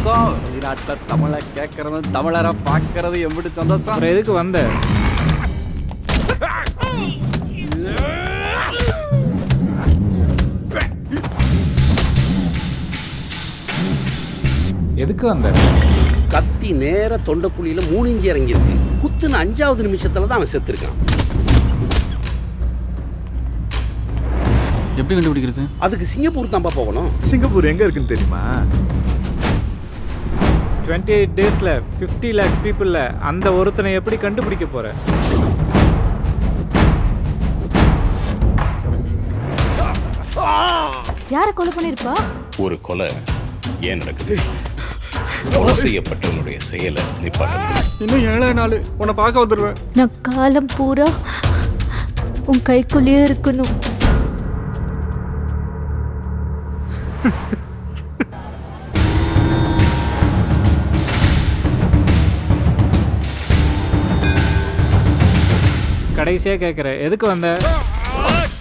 வணக்கம் வெளிநாட்டில் தமிழை கேட்கறது தமிழரை பார்க்கறது எப்படி சந்தோஷம் அப்புறம் எதுக்கு வந்த எதுக்கு வந்த கத்தி நேர தொண்டைக்குழியில மூணு இஞ்சி இறங்கியிருக்கு குத்துன அஞ்சாவது நிமிஷத்துல தான் அவன் செத்துருக்கான் எப்படி கண்டுபிடிக்கிறது அதுக்கு சிங்கப்பூர் தான்ப்பா போகணும் சிங்கப்பூர் எங்க இருக்குன்னு தெரியுமா டுவெண்ட்டி எயிட் டேஸில் ஃபிஃப்டி லேக்ஸ் பீப்புளில் அந்த ஒருத்தனை எப்படி கண்டுபிடிக்க போற யாரை கொலை பண்ணிருப்பா ஒரு கொலை ஏன் நடக்குது கொலை செய்யப்பட்டவனுடைய செயலை நிப்பாட்ட இன்னும் ஏழே நாள் உன்னை பார்க்க வந்துடுவேன் நான் காலம் பூரா உன் கைக்குள்ளேயே இருக்கணும் கடைசியாக கேட்குற எதுக்கு வந்த